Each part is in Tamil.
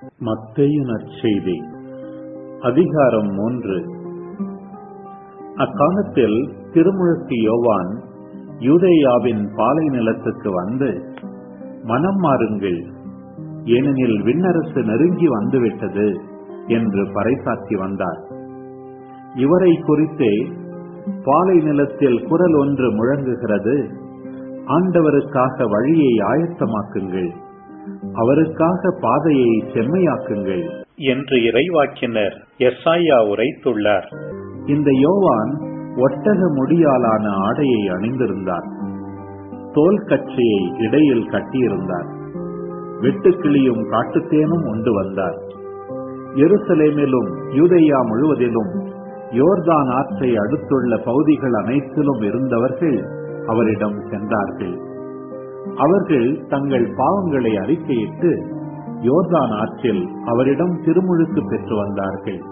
மத்தேயு நற்செய்தி அதிகாரம் மூன்று அக்காலத்தில் திருமுழுக்கு யோவான் யூதேயாவின் பாலை நிலத்துக்கு வந்து மனம் மாறுங்கள் ஏனெனில் விண்ணரசு நெருங்கி வந்துவிட்டது என்று பறைசாற்றி வந்தார் இவரை குறித்தே பாலை நிலத்தில் குரல் ஒன்று முழங்குகிறது ஆண்டவருக்காக வழியை ஆயத்தமாக்குங்கள் அவருக்காக பாதையை செம்மையாக்குங்கள் என்று இறைவாக்கினர் எஸ்ஐயா உரைத்துள்ளார் இந்த யோவான் ஒட்டக முடியாலான ஆடையை அணிந்திருந்தார் தோல் கச்சையை இடையில் கட்டியிருந்தார் வெட்டுக்கிளியும் காட்டுத்தேனும் உண்டு வந்தார் எருசலேமிலும் யூதேயா முழுவதிலும் யோர்தான் ஆற்றை அடுத்துள்ள பகுதிகள் அனைத்திலும் இருந்தவர்கள் அவரிடம் சென்றார்கள் அவர்கள் தங்கள் பாவங்களை அறிக்கையிட்டு யோர்தான் ஆற்றில் அவரிடம் திருமுழுக்கு பெற்று வந்தார்கள்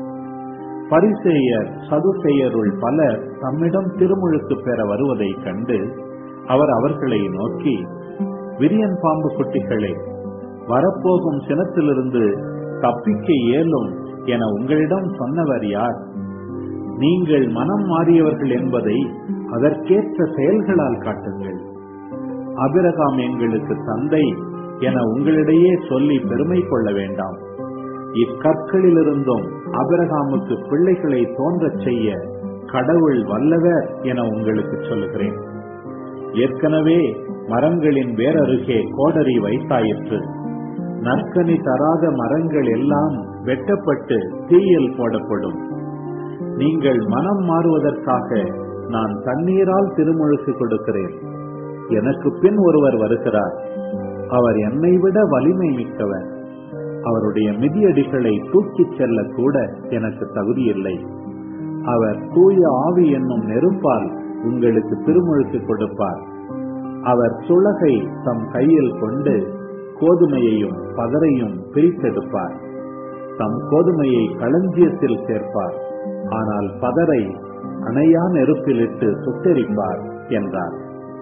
பரிசேயர் சதுசேயருள் பலர் தம்மிடம் திருமுழுக்கு பெற வருவதைக் கண்டு அவர் அவர்களை நோக்கி விரியன் பாம்பு குட்டிகளே வரப்போகும் சினத்திலிருந்து தப்பிக்க இயலும் என உங்களிடம் சொன்னவர் யார் நீங்கள் மனம் மாறியவர்கள் என்பதை அதற்கேற்ற செயல்களால் காட்டுங்கள் அபிரகாம் எங்களுக்கு தந்தை என உங்களிடையே சொல்லி பெருமை கொள்ள வேண்டாம் இக்கற்களிலிருந்தும் அபிரகாமுக்கு பிள்ளைகளை தோன்றச் செய்ய கடவுள் வல்லவர் என உங்களுக்கு சொல்லுகிறேன் ஏற்கனவே மரங்களின் வேரருகே கோடரி வைத்தாயிற்று நற்கனி தராத மரங்கள் எல்லாம் வெட்டப்பட்டு தீயில் போடப்படும் நீங்கள் மனம் மாறுவதற்காக நான் தண்ணீரால் திருமுழுக்கு கொடுக்கிறேன் எனக்கு பின் ஒருவர் வருகிறார் அவர் என்னை விட வலிமை மிக்கவர் அவருடைய மிதியடிகளை தூக்கிச் செல்ல கூட எனக்கு தகுதியில்லை அவர் தூய ஆவி என்னும் நெருப்பால் உங்களுக்கு திருமுழுக்கு கொடுப்பார் அவர் சுளகை தம் கையில் கொண்டு கோதுமையையும் பதரையும் பிரித்தெடுப்பார் தம் கோதுமையை களஞ்சியத்தில் சேர்ப்பார் ஆனால் பதரை அணையா நெருப்பிலிட்டு சுட்டெரிப்பார் என்றார்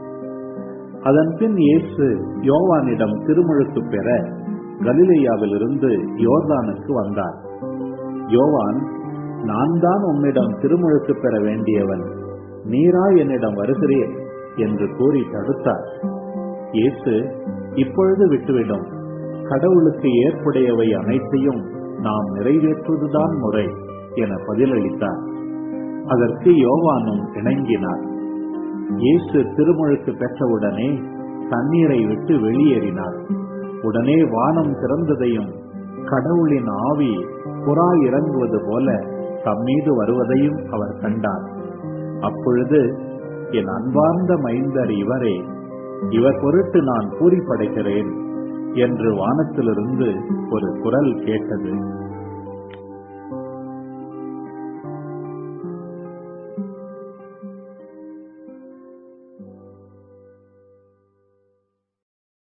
அதன் பின் இயேசு யோவானிடம் திருமுழுக்கு பெற கலிலேயாவிலிருந்து யோர்தானுக்கு வந்தார் யோவான் நான் தான் உம்மிடம் திருமுழுக்கு பெற வேண்டியவன் நீரா என்னிடம் வருகிறேன் என்று கூறி தடுத்தார் இயேசு இப்பொழுது விட்டுவிடும் கடவுளுக்கு ஏற்புடையவை அனைத்தையும் நாம் நிறைவேற்றுவதுதான் முறை என பதிலளித்தார் அதற்கு யோவானும் இணங்கினார் இயேசு திருமுழுக்கு பெற்றவுடனே தண்ணீரை விட்டு வெளியேறினார் உடனே வானம் திறந்ததையும் கடவுளின் ஆவி புறா இறங்குவது போல தம்மீது வருவதையும் அவர் கண்டார் அப்பொழுது என் அன்பார்ந்த மைந்தர் இவரே இவர் பொருட்டு நான் பூரிப்படைகிறேன் என்று வானத்திலிருந்து ஒரு குரல் கேட்டது